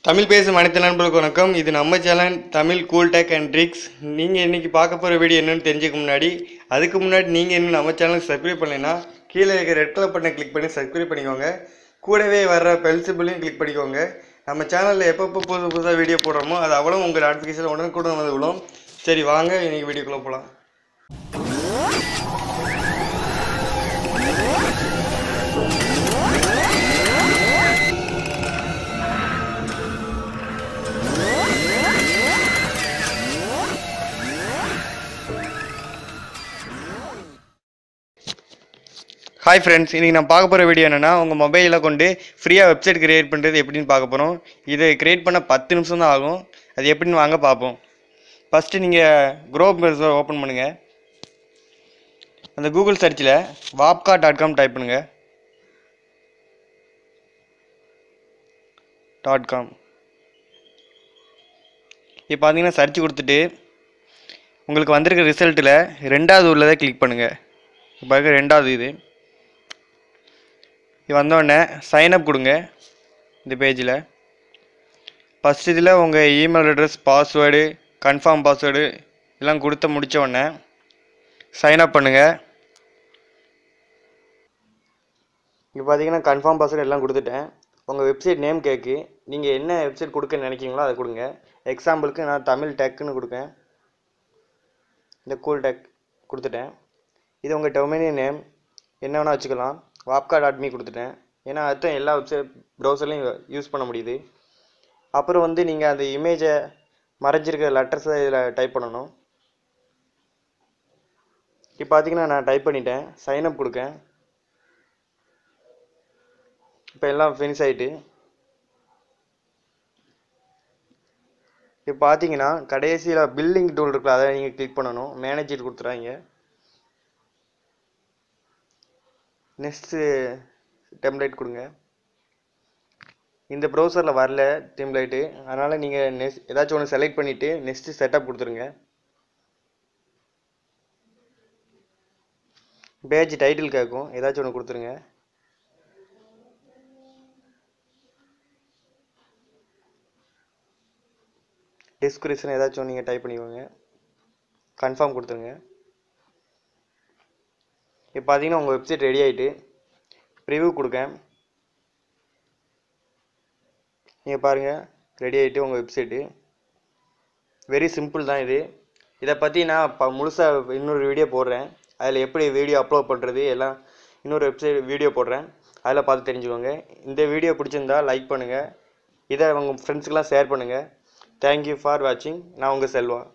தமிழ் பேசும் அனைத்து நண்பர்களுக்கு வணக்கம் இது நம்ம channel Tamil cool tech and tricks நீங்கள் இன்னைக்கு பார்க்க போகிற வீடியோ என்னன்னு தெரிஞ்சுக்க முன்னாடி அதுக்கு முன்னாடி நீங்கள் இன்னும் நம்ம சேனலுக்கு சப்ஸ்கிரைப் பண்ணலைன்னா கீழே இருக்க ரெட் கலர் பட்டனை கிளிக் பண்ணி சப்ஸ்கிரைப் பண்ணிக்கோங்க கூடவே வர்ற பெல்சிபிளையும் கிளிக் பண்ணிக்கோங்க நம்ம சேனலில் எப்பப்போ புதுசு புதுசாக வீடியோ போடுறோமோ அது அவ்வளோ உங்கள் நோட்டிஃபிகேஷன் உடனுக்குடன் வந்து விழும் சரி வாங்க இன்னைக்கு வீடியோக்குள்ளே போகலாம் ஹாய் ஃப்ரெண்ட்ஸ் இன்றைக்கி நான் பார்க்க போகிற வீடியோ என்னென்னா உங்கள் மொபைலில் கொண்டு ஃப்ரீயாக வெப்சைட் கிரியேட் பண்ணுறது எப்படின்னு பார்க்க போகிறோம் இதை கிரியேட் பண்ண பத்து நிமிஷம் தான் ஆகும் அது எப்படின்னு வாங்க பார்ப்போம் ஃபஸ்ட்டு நீங்கள் குரோப் ப்ரௌசர் ஓப்பன் பண்ணுங்கள் அந்த கூகுள் சர்ச்சில் வாப்கா டாட் காம் டைப் பண்ணுங்கள் டாட் காம் இப்போ பார்த்தீங்கன்னா சர்ச் கொடுத்துட்டு உங்களுக்கு வந்திருக்க ரிசல்ட்டில் ரெண்டாவது உள்ளதை கிளிக் பண்ணுங்கள் இப்போ இருக்க ரெண்டாவது இது இது வந்தோடனே சைனப் கொடுங்க இந்த பேஜில் ஃபஸ்ட் இதில் உங்கள் email address password confirm password எல்லாம் கொடுத்து முடித்த உடனே சைனப் பண்ணுங்கள் இப்போ பார்த்தீங்கன்னா கன்ஃபார்ம் பாஸ்வேர்டு எல்லாம் கொடுத்துட்டேன் உங்கள் வெப்சைட் நேம் கேட்கு நீங்கள் என்ன வெப்சைட் கொடுக்க நினைக்கிறீங்களோ அதை கொடுங்க எக்ஸாம்பிளுக்கு நான் தமிழ் டெக்குன்னு கொடுப்பேன் இந்த கூல் டெக் கொடுத்துட்டேன் இது உங்கள் டொமினியன் நேம் என்ன வேணால் வச்சுக்கலாம் வாப்கா டாட் மீ கொடுத்துட்டேன் ஏன்னா அதுதான் எல்லா வெப்சைட் ப்ரௌசர்லையும் யூஸ் பண்ண முடியுது அப்புறம் வந்து நீங்கள் அந்த இமேஜை மறைஞ்சிருக்க லெட்டர்ஸை இதில் டைப் பண்ணணும் இப்போ பார்த்தீங்கன்னா நான் டைப் பண்ணிட்டேன் சைனப் கொடுக்கேன் இப்போ எல்லாம் ஃபினிஷ் ஆகிட்டு இப்போ பார்த்தீங்கன்னா கடைசியில் பில்லிங் டூல் இருக்குல்ல அதை நீங்கள் கிளிக் பண்ணணும் மேனேஜர் கொடுத்துறாங்க நெக்ஸ்ட்டு டெம்ப்ளேட் கொடுங்க இந்த ப்ரௌசரில் வரல டெம்ப்ளேட்டு அதனால் நீங்கள் நெக்ஸ்ட் ஏதாச்சும் ஒன்று செலக்ட் பண்ணிவிட்டு நெக்ஸ்ட்டு செட்டப் கொடுத்துருங்க பேஜ் டைட்டில் கேட்கும் ஏதாச்சும் ஒன்று கொடுத்துருங்க டிஸ்கிரிப்ஷன் ஏதாச்சும் நீங்கள் டைப் பண்ணிக்கோங்க கன்ஃபார்ம் கொடுத்துருங்க இப்போ பார்த்தீங்கன்னா உங்கள் வெப்சைட் ரெடி ஆகிட்டு ப்ரிவ்யூ கொடுக்கேன் நீங்கள் பாருங்கள் ரெடி ஆகிட்டு உங்கள் வெப்சைட்டு வெரி சிம்பிள் தான் இது இதை பற்றி நான் இப்போ முழுசாக இன்னொரு வீடியோ போடுறேன் அதில் எப்படி வீடியோ அப்லோட் பண்ணுறது எல்லாம் இன்னொரு வெப்சைட் வீடியோ போடுறேன் அதில் பார்த்து தெரிஞ்சுக்கோங்க இந்த வீடியோ பிடிச்சிருந்தா லைக் பண்ணுங்கள் இதை உங்கள் ஃப்ரெண்ட்ஸுக்கெலாம் ஷேர் பண்ணுங்கள் தேங்க்யூ ஃபார் வாட்சிங் நான் உங்கள் செல்வா